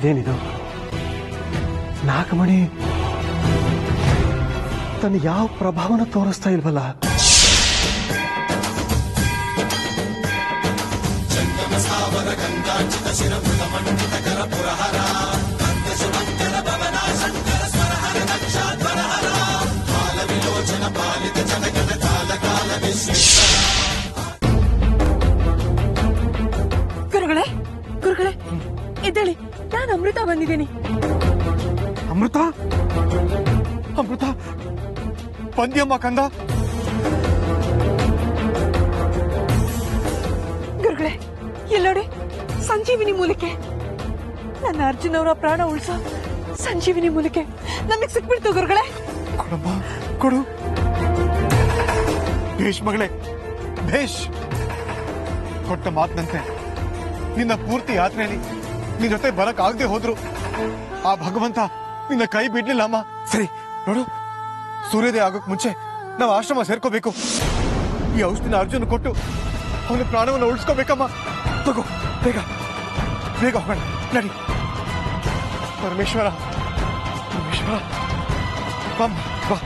ಇದೇನಿದು ನಾಗಮಣಿ ತನ್ನ ಯಾವ ಪ್ರಭಾವನ ತೋರಿಸ್ತಾ ಇಲ್ವಲ್ಲ ಗುರುಗಳೇ ಗುರುಗಳೇ ಎದ್ದೇಳಿ ನಾನು ಅಮೃತ ಬಂದಿದ್ದೀನಿ ಅಮೃತ ಅಮೃತ ಬಂದ್ಯಮ್ಮ ಕಂದ ಗುರುಗಳೇ ಎಲ್ಲೋಡಿ ಸಂಜೀವಿನಿ ಮೂಲಿಕೆ ನನ್ನ ಅರ್ಜುನ್ ಅವರ ಪ್ರಾಣ ಉಳಿಸೋ ಸಂಜೀವಿನಿ ಮೂಲಿಕೆ ನಮಗ್ ಸಿಕ್ಬಿಡ್ತು ಗುರುಗಳೇ ಕೊಡಮ್ಮ ಕೊಡು ಭೇಷ್ ಮಗಳೇ ಭೇಷ್ ಕೊಟ್ಟ ಮಾತಿನಂತೆ ನಿನ್ನ ಪೂರ್ತಿ ಯಾತ್ರೆಯಲ್ಲಿ ನಿನ್ ಜೊತೆ ಬರಕ್ ಆಗದೆ ಹೋದ್ರು ಆ ಭಗವಂತ ನಿನ್ನ ಕೈ ಬಿಡ್ಲಿಲ್ಲ ಅಮ್ಮ ಸರಿ ನೋಡು ಸೂರ್ಯೋದಯ ಆಗೋಕ್ ಮುಂಚೆ ನಾವು ಆಶ್ರಮ ಸೇರ್ಕೋಬೇಕು ಈ ಔಷಧಿನ ಅರ್ಜುನ್ ಕೊಟ್ಟು ಅವನ ಪ್ರಾಣವನ್ನು ಉಳಿಸ್ಕೋಬೇಕಮ್ಮ ತಗೋ ಬೇಗ ಬೇಗ ಹೋಗೋಣ ನಡಿ ಪರಮೇಶ್ವರ ಪರಮೇಶ್ವರ ಬಾ ಬಾ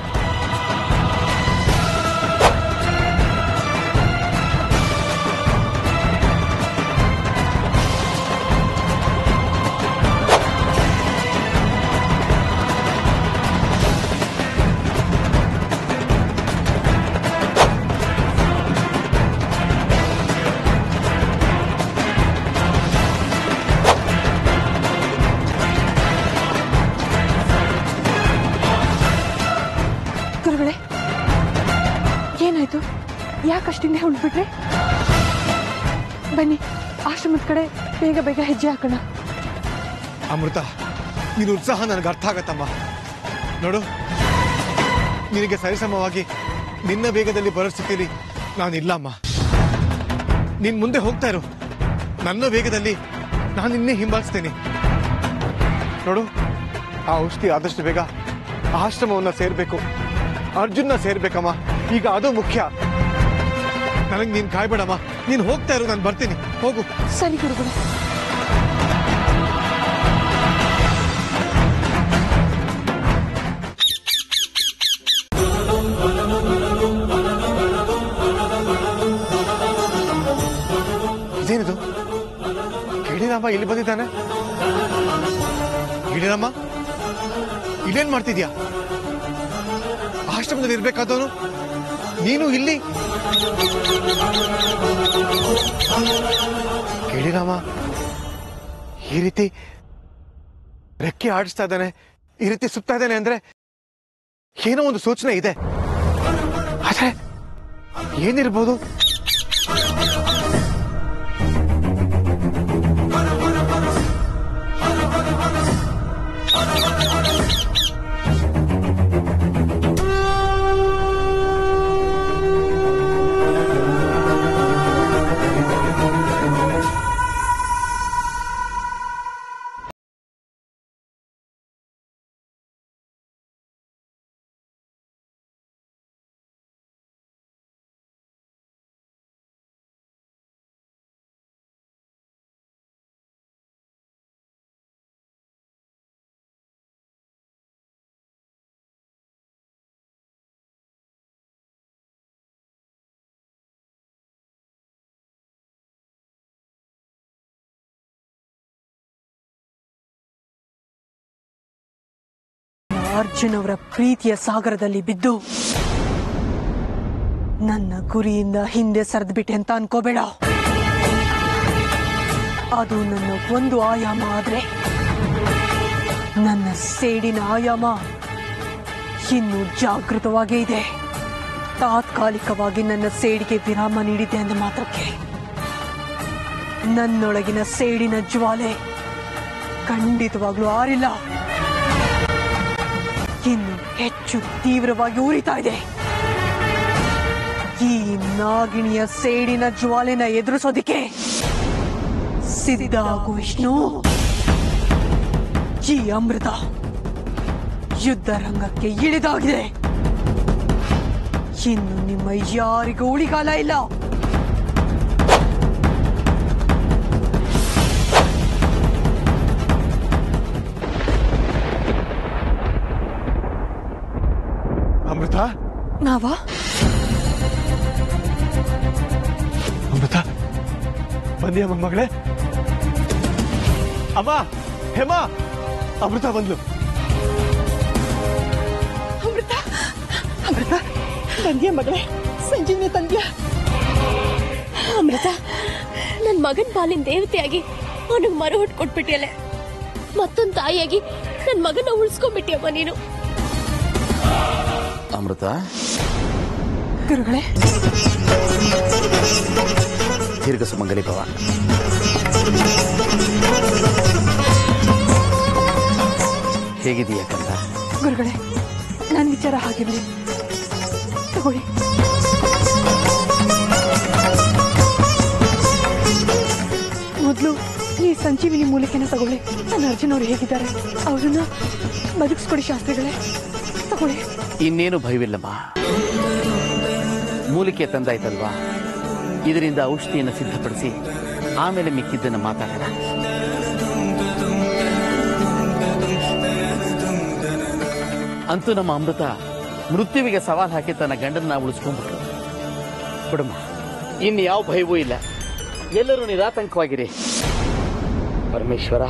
ಗುರುಗಳೇ ಏನಾಯ್ತು ಯಾಕಷ್ಟಿಂದ ಹೊಂಟ್ಬಿಟ್ರೆ ಬನ್ನಿ ಆಶ್ರಮದ ಕಡೆ ಬೇಗ ಬೇಗ ಹೆಜ್ಜೆ ಹಾಕೋಣ ಅಮೃತ ನಿನ್ನ ಉತ್ಸಾಹ ನನಗೆ ಅರ್ಥ ಆಗತ್ತಮ್ಮ ನೋಡು ನಿನಗೆ ಸರಿಸಮವಾಗಿ ನಿನ್ನ ವೇಗದಲ್ಲಿ ಬರೋ ಸ್ಥಿತಿಲಿ ನಾನಿಲ್ಲಮ್ಮ ನೀನ್ ಮುಂದೆ ಹೋಗ್ತಾ ಇರು ನನ್ನ ವೇಗದಲ್ಲಿ ನಾನು ನಿನ್ನೆ ಹಿಂಬಾಲಿಸ್ತೇನೆ ನೋಡು ಆ ಔಷಧಿ ಆದಷ್ಟು ಬೇಗ ಆಶ್ರಮವನ್ನ ಸೇರ್ಬೇಕು ಅರ್ಜುನ್ನ ಸೇರ್ಬೇಕಮ್ಮ ಈಗ ಅದು ಮುಖ್ಯ ನನಗೆ ನೀನ್ ಕಾಯ್ಬೇಡಮ್ಮ ನೀನ್ ಹೋಗ್ತಾ ಇರು ನಾನು ಬರ್ತೀನಿ ಹೋಗು ಸರಿ ಗುರುಗಳೇ ಇದೇನಿದು ಗಿಳಿರಾಮ ಇಲ್ಲಿ ಬಂದಿದ್ದಾನೆ ಗಿಳಿರಾಮ ಇಲ್ಲೇನ್ ಮಾಡ್ತಿದ್ಯಾ ಆಶ್ರಮದಲ್ಲಿ ಇರ್ಬೇಕಾದವನು ನೀನು ಇಲ್ಲಿ ಗಿಳಿರಾಮ ಈ ರೀತಿ ರೆಕ್ಕೆ ಆಡಿಸ್ತಾ ಇದ್ದಾನೆ ಈ ರೀತಿ ಸುತ್ತಾ ಇದ್ದಾನೆ ಅಂದ್ರೆ ಏನೋ ಒಂದು ಸೂಚನೆ ಇದೆ ಆದ್ರೆ ಏನಿರ್ಬೋದು ಅರ್ಜುನ್ ಅವರ ಪ್ರೀತಿಯ ಸಾಗರದಲ್ಲಿ ಬಿದ್ದು ನನ್ನ ಗುರಿಯಿಂದ ಹಿಂದೆ ಸರಿದ್ಬಿಟ್ಟೆ ಅಂತ ಅನ್ಕೋಬೇಡ ಅದು ನನ್ನ ಒಂದು ಆಯಾಮ ಆದ್ರೆ ನನ್ನ ಸೇಡಿನ ಆಯಾಮ ಇನ್ನು ಜಾಗೃತವಾಗೇ ಇದೆ ತಾತ್ಕಾಲಿಕವಾಗಿ ನನ್ನ ಸೇಡಿಗೆ ವಿರಾಮ ನೀಡಿದ್ದೆ ಅಂದ ಮಾತ್ರಕ್ಕೆ ನನ್ನೊಳಗಿನ ಸೇಡಿನ ಜ್ವಾಲೆ ಖಂಡಿತವಾಗ್ಲೂ ಆರಿಲ್ಲ ಇನ್ನು ಹೆಚ್ಚು ತೀವ್ರವಾಗಿ ಉರಿತಾ ಇದೆ ಈ ನಾಗಿಣಿಯ ಸೇಡಿನ ಜ್ವಾಲೆನ ಎದುರಿಸೋದಿಕ್ಕೆ ಸಿದ್ಧ ಆಗು ವಿಷ್ಣು ಈ ಅಮೃತ ಯುದ್ಧ ರಂಗಕ್ಕೆ ಇಳಿದಾಗಿದೆ ಇನ್ನು ನಿಮ್ಮ ಯಾರಿಗೂ ಉಳಿಗಾಲ ಇಲ್ಲ ಅಮೃತ ನಾವಾ ಅಮೃತ ಬಂದಿಯಮ್ಮ ಮಗಳೇ ಅಮ್ಮ ಹೇಮ ಅಮೃತ ಬಂದ್ಲು ಅಮೃತ ಅಮೃತ ತಂದ್ಯಾ ಮಗಳೇ ಸಂಜೀವಿನಿ ತಂದ್ಯಾ ಅಮೃತ ನನ್ ಮಗನ್ ಪಾಲಿನ ದೇವತೆಯಾಗಿ ಅವನಿಗೆ ಮರ ಹುಟ್ಟು ಕೊಟ್ಬಿಟ್ಟಿಯಲೆ ಮತ್ತೊಂದ್ ತಾಯಿಯಾಗಿ ನನ್ ಮಗನ ಉಳಿಸ್ಕೊಂಡ್ಬಿಟ್ಟಿಯಮ್ಮ ನೀನು ಅಮೃತ ಗುರುಗಳೇ ದೀರ್ಘ ಸುಮಂಗಲಿ ಭವ ಹೇಗಿದೀಯ ಕಂದ ಗುರುಗಳೇ ನನ್ನ ವಿಚಾರ ಹಾಗಿರ್ಲಿ ತಗೊಳ್ಳಿ ಮೊದಲು ಈ ಸಂಜೀವಿನಿ ಮೂಲಿಕೆನ ತಗೊಳ್ಳಿ ನನ್ನ ಅರ್ಜುನ್ ಅವ್ರು ಹೇಗಿದ್ದಾರೆ ಅವ್ರನ್ನ ಬದುಕಿಸ್ಕೊಡಿ ಶಾಸ್ತ್ರಿಗಳೇ ತಗೊಳ್ಳಿ ಇನ್ನೇನು ಭಯವಿಲ್ಲಮ್ಮ ಮೂಲಿಕೆ ತಂದಾಯ್ತಲ್ವಾ ಇದರಿಂದ ಔಷಧಿಯನ್ನು ಸಿದ್ಧಪಡಿಸಿ ಆಮೇಲೆ ಮಿಕ್ಕಿದ್ದನ್ನು ಮಾತಾಡೋಣ ಅಂತೂ ನಮ್ಮ ಅಮೃತ ಮೃತ್ಯುವಿಗೆ ಸವಾಲ್ ಹಾಕಿ ತನ್ನ ಗಂಡನ ಉಳಿಸ್ಕೊಂಡ್ಬಿಟ್ರು ಬಿಡಮ್ಮ ಇನ್ನು ಯಾವ ಭಯವೂ ಇಲ್ಲ ಎಲ್ಲರೂ ನಿರಾತಂಕವಾಗಿರಿ ಪರಮೇಶ್ವರ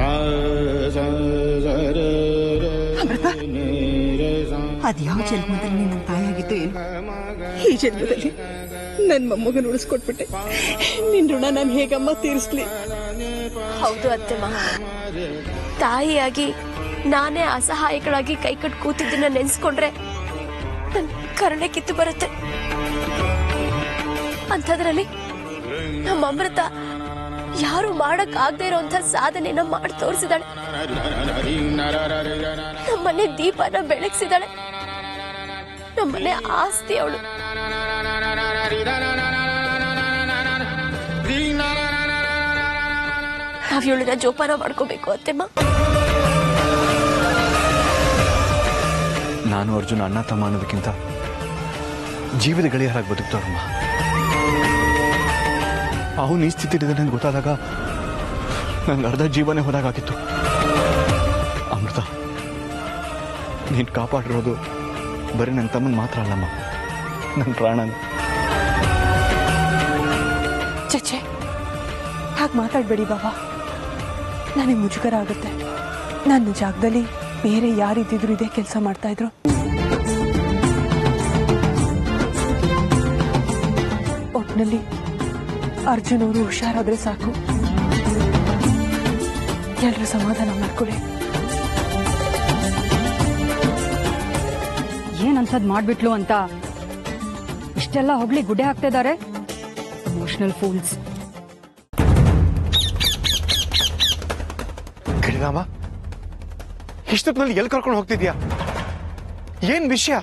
ಅಮೃತ ಅದ್ಯಾವ ಜನ್ಮದಲ್ಲಿ ನನ್ನ ತಾಯಿಯಾಗಿತ್ತು ಏನು ಈ ಜನ್ಮದಲ್ಲಿ ನನ್ನ ಮೊಮ್ಮಗನ ಉಳಿಸ್ಕೊಟ್ಬಿಟ್ಟೆ ನಿನ್ ಋಣ ನಾನು ಹೇಗಮ್ಮ ತೀರಿಸ್ಲಿ ಹೌದು ಅತ್ತೆ ಮಹ ತಾಯಿಯಾಗಿ ನಾನೇ ಅಸಹಾಯಕಳಾಗಿ ಕೈ ಕಟ್ ಕೂತಿದ್ದನ್ನ ನೆನ್ಸ್ಕೊಂಡ್ರೆ ನನ್ ಕರುಣೆ ಕಿತ್ತು ಬರುತ್ತೆ ಅಂಥದ್ರಲ್ಲಿ ನಮ್ಮ ಅಮೃತ ಯಾರು ಮಾಡಕ್ ಆಗದೆ ಇರೋಂಥ ಸಾಧನೆನ ಮಾಡಿ ತೋರಿಸಿದಾಳೆ ನಮ್ಮನೆ ದೀಪನ ಬೆಳಗ್ಸಿದಾಳೆ ನಮ್ಮನೆ ಆಸ್ತಿ ಅವಳು ನಾವ್ ಇವಳನ್ನ ಜೋಪಾನ ಮಾಡ್ಕೋಬೇಕು ಅತ್ತೆಮ್ಮ ನಾನು ಅರ್ಜುನ ಅಣ್ಣ ತಮ್ಮ ಅನ್ನೋದಕ್ಕಿಂತ ಜೀವದ ಗೆಳೆಯರಾಗಿ ಬದುಕ್ತವ್ರಮ್ಮ ಅವನು ಈ ಸ್ಥಿತಿ ನನಗೆ ಗೊತ್ತಾದಾಗ ನಂಗೆ ಅರ್ಧ ಜೀವನೇ ಹೋದಾಗಿತ್ತು ಅಮೃತ ನೀನು ಕಾಪಾಡಿರೋದು ಬರೀ ನನ್ನ ತಮ್ಮನ ಮಾತ್ರ ಅಲ್ಲಮ್ಮ ನನ್ನ ಪ್ರಾಣನ ಚಚೆ ಹಾಗೆ ಮಾತಾಡ್ಬೇಡಿ ಬಾಬಾ ನನಗೆ ಮುಜುಗರ ಆಗುತ್ತೆ ನನ್ನ ಜಾಗದಲ್ಲಿ ಬೇರೆ ಯಾರಿದ್ದಿದ್ರು ಇದೇ ಕೆಲಸ ಮಾಡ್ತಾ ಇದ್ರು ಒಟ್ನಲ್ಲಿ ಅರ್ಜುನ್ ಅವರು ಹುಷಾರಾದ್ರೆ ಸಾಕು ಎಲ್ಲರೂ ಸಮಾಧಾನ ಮಾಡ್ಕೊಳ್ಳಿ ಏನಂತದ್ ಮಾಡ್ಬಿಟ್ಲು ಅಂತ ಇಷ್ಟೆಲ್ಲ ಹೊಗ್ಳಿ ಗುಡ್ಡೆ ಹಾಕ್ತಿದ್ದಾರೆ ಎಮೋಷನಲ್ ಫೂಲ್ಸ್ ಗಿರಿರಾಮ ಇಷ್ಟೊತ್ತಿನಲ್ಲಿ ಎಲ್ಲಿ ಕರ್ಕೊಂಡು ಹೋಗ್ತಿದ್ಯಾ ಏನ್ ವಿಷಯ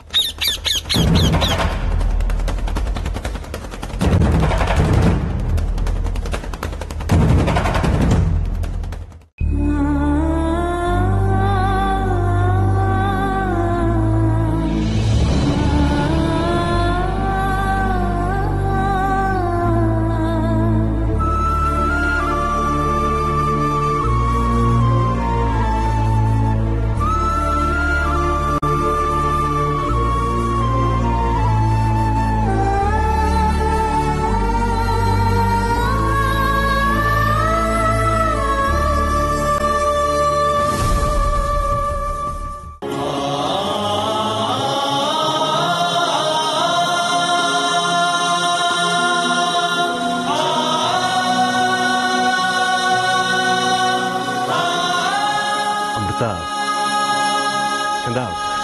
ಅಮೃತ ಕಂದ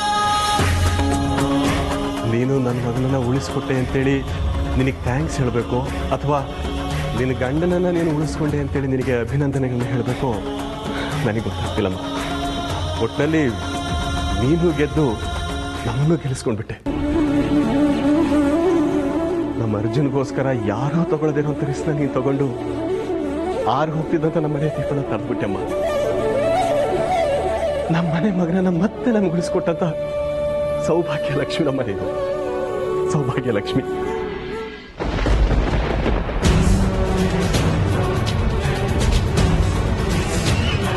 ನೀನು ನನ್ನ ಮಗನನ್ನ ಉಳಿಸ್ಕೊಟ್ಟೆ ಅಂತೇಳಿ ನಿನಗೆ ಥ್ಯಾಂಕ್ಸ್ ಹೇಳಬೇಕು ಅಥವಾ ನಿನ್ನ ಗಂಡನನ್ನ ನೀನು ಉಳಿಸ್ಕೊಂಡೆ ಅಂತೇಳಿ ನಿನಗೆ ಅಭಿನಂದನೆಗಳನ್ನ ಹೇಳಬೇಕು ನನಗೆ ಗೊತ್ತಾಗ್ತಿಲ್ಲಮ್ಮ ಒಟ್ಟಿನಲ್ಲಿ ನೀನು ಗೆದ್ದು ನಮ್ಮನ್ನು ಗೆಲ್ಲಿಸ್ಕೊಂಡ್ಬಿಟ್ಟೆ ನಮ್ಮ ಅರ್ಜುನ್ಗೋಸ್ಕರ ಯಾರೋ ತಗೊಳ್ಳೋದೇನೋ ಅಂತ ರಿಸ್ನ ನೀನು ತಗೊಂಡು ಆರು ಹೋಗ್ತಿದ್ದಂತ ನಮ್ಮ ಮನೆ ದೀಪನ ತಡೆದ್ಬಿಟ್ಟೆಮ್ಮ ನಮ್ಮ ಮನೆ ಮಗನನ್ನ ಮತ್ತೆ ನಮ್ಗೆ ಉಳಿಸ್ಕೊಟ್ಟಂತ ಸೌಭಾಗ್ಯ ಲಕ್ಷ್ಮಿ ನಮ್ಮ ಮನೆಯದು ಸೌಭಾಗ್ಯ ಲಕ್ಷ್ಮಿ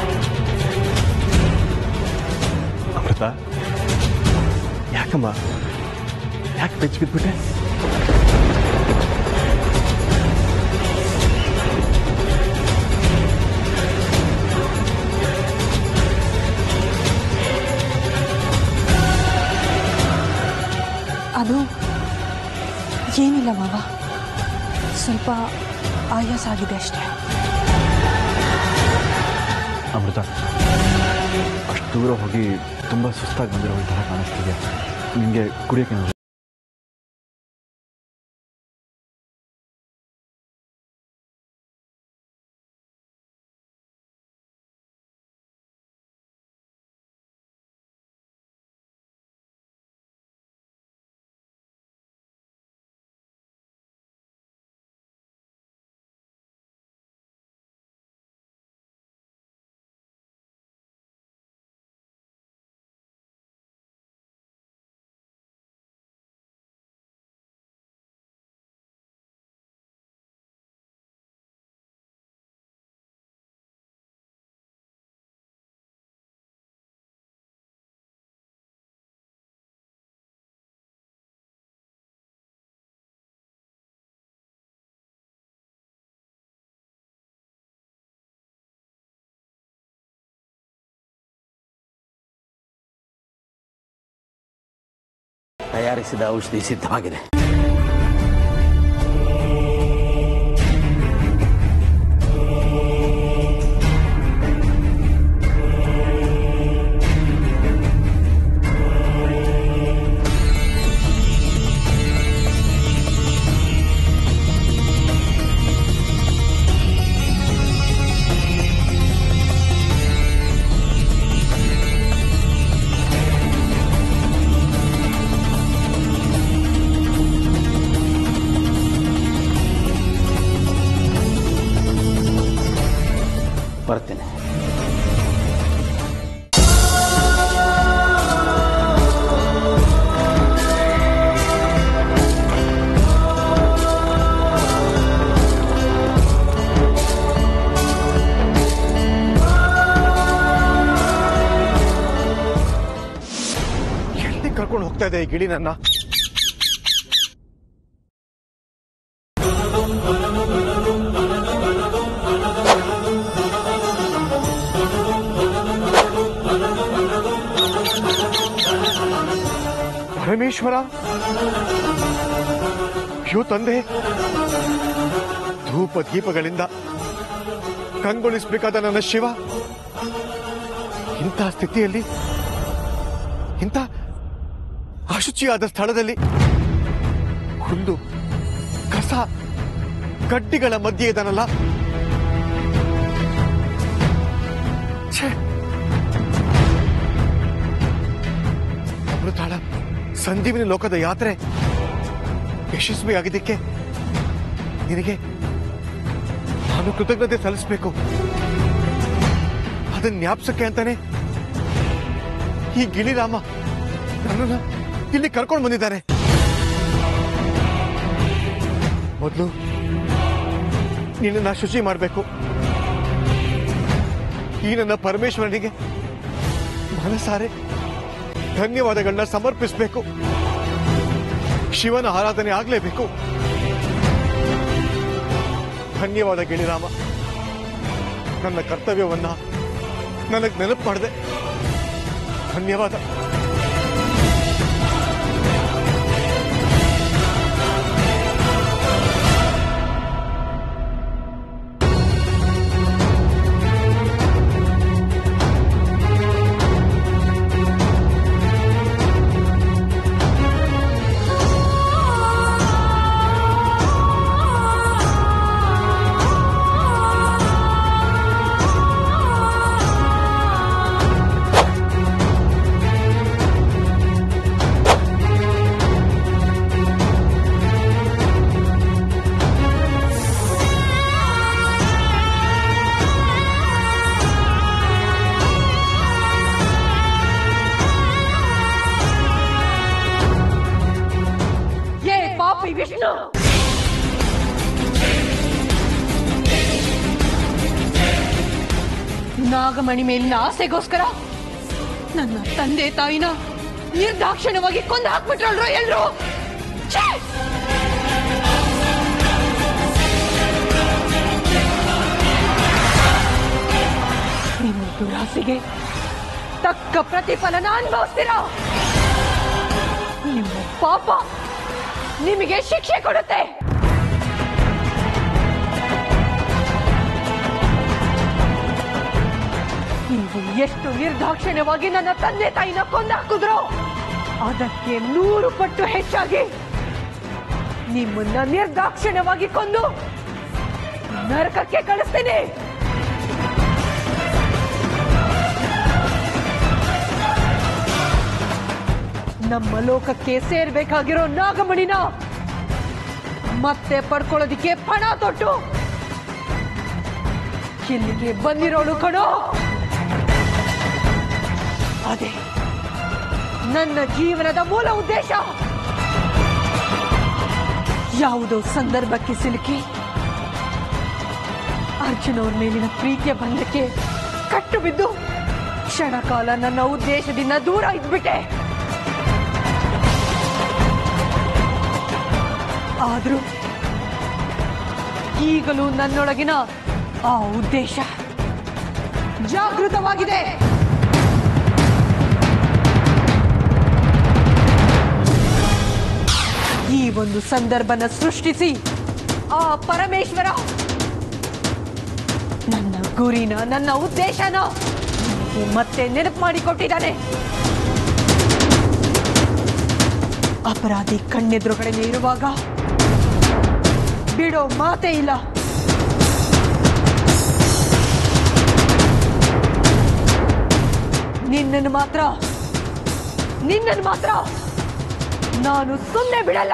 ಅಮೃತ ಯಾಕಮ್ಮ ಪೆಚ್ಚು ಬಿದ್ಬಿಟ್ಟೆ ಅದು ಏನಿಲ್ಲ ಮಾವ ಸ್ವಲ್ಪ ಆಯಾಸ ಆಗಿದೆ ಅಷ್ಟೇ ಅಮೃತ ಅಷ್ಟು ದೂರ ಹೋಗಿ ತುಂಬ ಸುಸ್ತಾಗಿ ಬಂದಿರುವಂತಹ ಕಾಣಿಸ್ತಿದೆ ನಿಮಗೆ ಕುಡಿಯೋಕೆ ಏನಾದ್ರು ತಯಾರಿಸಿದ ಔಷಧಿ ಸಿದ್ಧವಾಗಿದೆ ಬರ್ತೇನೆ ಎಲ್ಲಿ ಕರ್ಕೊಂಡು ಹೋಗ್ತಾ ಇದೆ ಈ ಗಿಳಿ ನನ್ನ ಪರಮೇಶ್ವರ ಅಯ್ಯೋ ತಂದೆ ಧೂಪ ದೀಪಗಳಿಂದ ಕಂಗೊಳಿಸಬೇಕಾದ ನನ್ನ ಶಿವ ಇಂಥ ಸ್ಥಿತಿಯಲ್ಲಿ ಇಂಥ ಅಶುಚಿಯಾದ ಸ್ಥಳದಲ್ಲಿ ಹುಲ್ಲು ಕಸ ಗಡ್ಡಿಗಳ ಮಧ್ಯೆ ಇದ್ದಾನಲ್ಲ ಛೇ ಅಮೃತಾಳ ಸಂಜೀವಿನಿ ಲೋಕದ ಯಾತ್ರೆ ಯಶಸ್ವಿಯಾಗಿದ್ದಕ್ಕೆ ನಿನಗೆ ನಾನು ಕೃತಜ್ಞತೆ ಸಲ್ಲಿಸಬೇಕು ಅದನ್ನ ಜ್ಞಾಪಸಕ್ಕೆ ಅಂತಾನೆ ಈ ಗಿಳಿರಾಮ ನನ್ನನ್ನ ಇಲ್ಲಿ ಕರ್ಕೊಂಡು ಬಂದಿದ್ದಾನೆ ಮೊದಲು ನಿನ್ನನ್ನ ಶುಚಿ ಮಾಡಬೇಕು ಈ ನನ್ನ ಪರಮೇಶ್ವರನಿಗೆ ಮನಸಾರೆ ಧನ್ಯವಾದಗಳನ್ನ ಸಮರ್ಪಿಸಬೇಕು ಶಿವನ ಆರಾಧನೆ ಆಗಲೇಬೇಕು ಧನ್ಯವಾದ ಗಿಳಿರಾಮ ನನ್ನ ಕರ್ತವ್ಯವನ್ನ ನನಗೆ ನೆನಪು ಮಾಡಿದೆ ಧನ್ಯವಾದ ಏ ಪಾಪಿ ವಿಷ್ಣು ನಾಗಮಣಿ ಮೇಲಿನ ಆಸೆಗೋಸ್ಕರ ನನ್ನ ತಂದೆ ತಾಯಿನ ನಿರ್ದಾಕ್ಷಿಣ್ಯವಾಗಿ ಕೊಂದು ಹಾಕ್ಬಿಟ್ರಲ್ರು ಎಲ್ರು ನಿಮ್ಮ ದುರಾಸೆಗೆ ತಕ್ಕ ಪ್ರತಿಫಲನ ಅನುಭವಿಸ್ತೀರಾ ನಿಮ್ಮ ಪಾಪ ನಿಮಗೆ ಶಿಕ್ಷೆ ಕೊಡುತ್ತೆ ನೀವು ಎಷ್ಟು ನಿರ್ದಾಕ್ಷಿಣ್ಯವಾಗಿ ನನ್ನ ತಂದೆ ತಾಯಿನ ಕೊಂದಾಕಿದ್ರು ಅದಕ್ಕೆ ನೂರು ಪಟ್ಟು ಹೆಚ್ಚಾಗಿ ನಿಮ್ಮನ್ನ ನಿರ್ದಾಕ್ಷಿಣ್ಯವಾಗಿ ಕೊಂದು ನರಕಕ್ಕೆ ಕಳಿಸ್ತೀನಿ ನಮ್ಮ ಲೋಕಕ್ಕೆ ಸೇರ್ಬೇಕಾಗಿರೋ ನಾಗಮಣಿನ ಮತ್ತೆ ಪಡ್ಕೊಳ್ಳೋದಿಕ್ಕೆ ಪಣ ತೊಟ್ಟು ಇಲ್ಲಿಗೆ ಬಂದಿರೋಳು ಕಣೋ ಅದೇ ನನ್ನ ಜೀವನದ ಮೂಲ ಉದ್ದೇಶ ಯಾವುದೋ ಸಂದರ್ಭಕ್ಕೆ ಸಿಲುಕಿ ಅರ್ಜುನ್ ಅವ್ರ ಮೇಲಿನ ಪ್ರೀತಿಯ ಬಂಧಕ್ಕೆ ಕಟ್ಟು ಬಿದ್ದು ಕ್ಷಣಕಾಲ ನನ್ನ ಉದ್ದೇಶದಿಂದ ದೂರ ಇದ್ಬಿಟ್ಟೆ ಆದ್ರೂ ಈಗಲೂ ನನ್ನೊಳಗಿನ ಆ ಉದ್ದೇಶ ಜಾಗೃತವಾಗಿದೆ ಈ ಒಂದು ಸಂದರ್ಭನ ಸೃಷ್ಟಿಸಿ ಆ ಪರಮೇಶ್ವರ ನನ್ನ ಗುರಿನ ನನ್ನ ಉದ್ದೇಶನ ನನಗೆ ಮತ್ತೆ ನೆನಪು ಮಾಡಿಕೊಟ್ಟಿದ್ದಾನೆ ಅಪರಾಧಿ ಕಣ್ಣೆದುರುಗಡೆನೆ ಇರುವಾಗ ಬಿಡೋ ಮಾತೇ ಇಲ್ಲ ನಿನ್ನನ್ನು ಮಾತ್ರ ನಿನ್ನನ್ನು ಮಾತ್ರ ನಾನು ಸುಮ್ಮನೆ ಬಿಡಲ್ಲ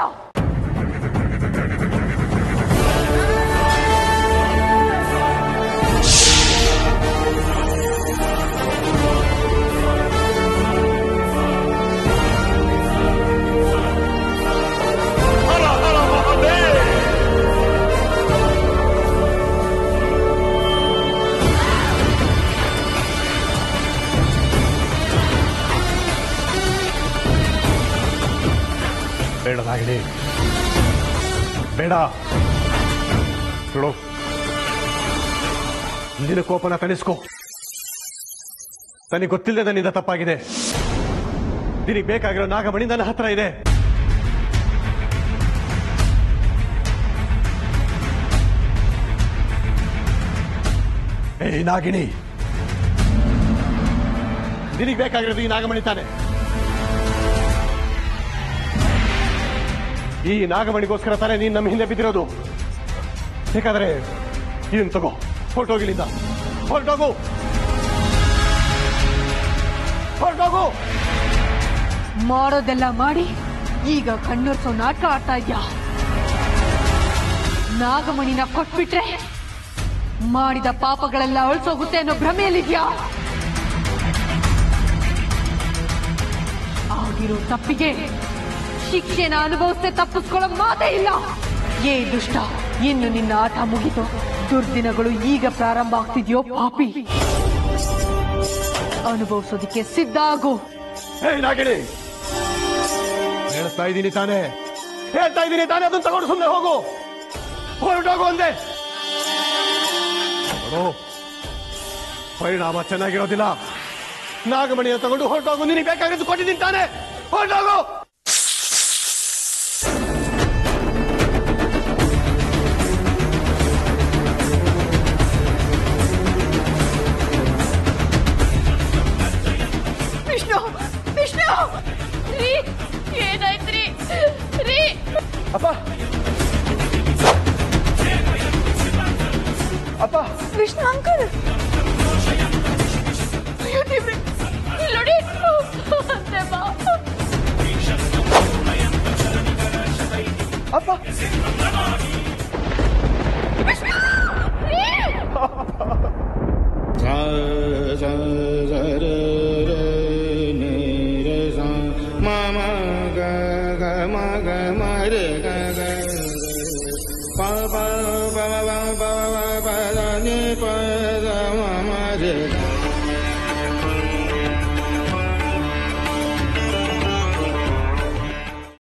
ಬೇಡ ನಾಗಿಣಿ ಬೇಡ ನೋಡು ನಿನ್ನ ಕೋಪನ ತಣಿಸ್ಕೋ ನನಗೆ ಗೊತ್ತಿಲ್ಲದೆ ನನ್ನಿಂದ ತಪ್ಪಾಗಿದೆ ನಿನಗೆ ಬೇಕಾಗಿರೋ ನಾಗಮಣಿ ನನ್ನ ಹತ್ರ ಇದೆ ಏಯ್ ನಾಗಿಣಿ ನಿನಗೆ ಬೇಕಾಗಿರೋದು ಈ ನಾಗಮಣಿ ತಾನೆ ಈ ನಾಗಮಣಿಗೋಸ್ಕರ ತಾನೇ ನೀನು ನಮ್ಮ ಹಿಂದೆ ಬಿದ್ದಿರೋದು ಬೇಕಾದ್ರೆ ಇದನ್ನ ತಗೋ ಹೊರಟೋಗಿಲಿಂದ ಹೊರಟೋಗು ಹೊರಟೋಗು ಮಾಡೋದೆಲ್ಲ ಮಾಡಿ ಈಗ ಕಣ್ಣೊರ್ಸೋ ನಾಟಕ ಆಡ್ತಾ ಇದ್ಯಾ ನಾಗಮಣಿನ ಕೊಟ್ಬಿಟ್ರೆ ಮಾಡಿದ ಪಾಪಗಳೆಲ್ಲ ಅಳಿಸೋಗುತ್ತೆ ಅನ್ನೋ ಭ್ರಮೆಯಲ್ಲಿದ್ಯಾ ಆಗಿರೋ ತಪ್ಪಿಗೆ ಶಿಕ್ಷೆನ ಅನುಭವಿಸದೆ ತಪ್ಪಿಸ್ಕೊಳ್ಳೋ ಮಾತೇ ಇಲ್ಲ ಏ ದುಷ್ಟ ಇನ್ನು ನಿನ್ನ ಆಟ ಮುಗಿತು ದುರ್ದಿನಗಳು ಈಗ ಪ್ರಾರಂಭ ಆಗ್ತಿದ್ಯೋ ಪಾಪಿ ಅನುಭವಿಸೋದಿಕ್ಕೆ ಸಿದ್ಧ ಆಗು ಹೇ ನಾಗಿಣಿ ಹೇಳ್ತಾ ಇದ್ದೀನಿ ತಾನೇ ಹೇಳ್ತಾ ಇದ್ದೀನಿ ತಾನೇ ಅದನ್ನ ತಗೊಂಡು ಸುಮ್ಮನೆ ಹೋಗು ಹೊರಟೋಗು ಅಂದೆ ನೋಡು ಪರಿಣಾಮ ಚೆನ್ನಾಗಿರೋದಿಲ್ಲ ನಾಗಮಣಿಯ ತಗೊಂಡು ಹೊರಟೋಗು ನಿನಗೆ ಬೇಕಾಗಿದ್ದು ಕೊಟ್ಟಿದ್ದೀನಿ ತಾನೇ ಹೊರಟೋಗು ವಿಷ್ಣು ವಿಷ್ಣು ರೀ ಏನಾಯ್ತ್ರಿ ರೀ ಅಪ್ಪ ಅಪ್ಪ ವಿಷ್ಣು ಅಂಕಲ್ ಅಯ್ಯೋ ದೇವ್ರೆ ಇಲ್ಲಿ ನೋಡಿ ದೇವ ಅಪ್ಪ ವಿಷ್ಣು ರೀ सा सा सा र र नि र सा म म ग ग म ग म रे ग ग प प प प प प प प नि प द म म रे ग